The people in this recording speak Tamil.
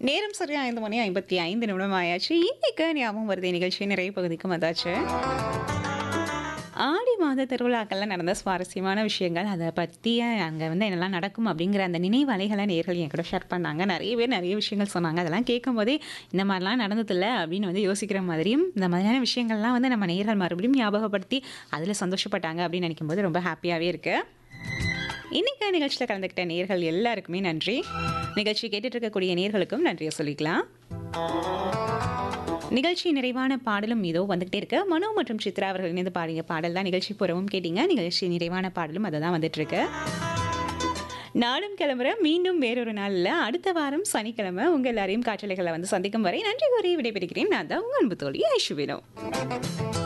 நேரம் சரியா ஐந்து மணி ஐம்பத்தி ஐந்து நிமிடம் ஆயாச்சு இன்னைக்கு ஞாபகம் வருது நிகழ்ச்சி நிறைய பகுதிக்கு வந்தாச்சு ஆடி மாத திருவிழாக்கள்ல நடந்த சுவாரஸ்யமான விஷயங்கள் அதை பற்றிய அங்கே வந்து என்னெல்லாம் நடக்கும் அப்படிங்கிற அந்த நினைவலைகளை நேர்கள் என் கூட ஷேர் பண்ணாங்க நிறைய பேர் நிறைய விஷயங்கள் சொன்னாங்க அதெல்லாம் கேட்கும்போதே இந்த மாதிரிலாம் நடந்ததில்ல அப்படின்னு வந்து யோசிக்கிற மாதிரியும் இந்த மாதிரியான விஷயங்கள்லாம் வந்து நம்ம நேர்கள் மறுபடியும் ஞாபகப்படுத்தி அதில் சந்தோஷப்பட்டாங்க அப்படின்னு நினைக்கும் போது ரொம்ப ஹாப்பியாகவே இருக்குது இன்னைக்கு நிகழ்ச்சியில் கலந்துக்கிட்ட நேர்கள் எல்லாருக்குமே நன்றி நிகழ்ச்சி கேட்டுட்டு இருக்கக்கூடிய நேர்களுக்கும் நன்றியை சொல்லிக்கலாம் நிகழ்ச்சி நிறைவான பாடலும் இதோ வந்துகிட்டே இருக்கு மனோ மற்றும் சித்ரா அவர்கள் இணைந்து பாடிய பாடல் தான் நிகழ்ச்சி புறவும் கேட்டீங்க நிகழ்ச்சி நிறைவான பாடலும் அதை தான் வந்துட்டு இருக்கு நானும் கிளம்புறேன் மீண்டும் வேறொரு நாளில் அடுத்த வாரம் சனிக்கிழமை உங்கள் எல்லாரையும் காற்றலைகளை வந்து சந்திக்கும் வரை நன்றி கூறி விடைபெறுகிறேன் நான் தான் உங்கள் அன்பு தோழி ஐஷுவினோ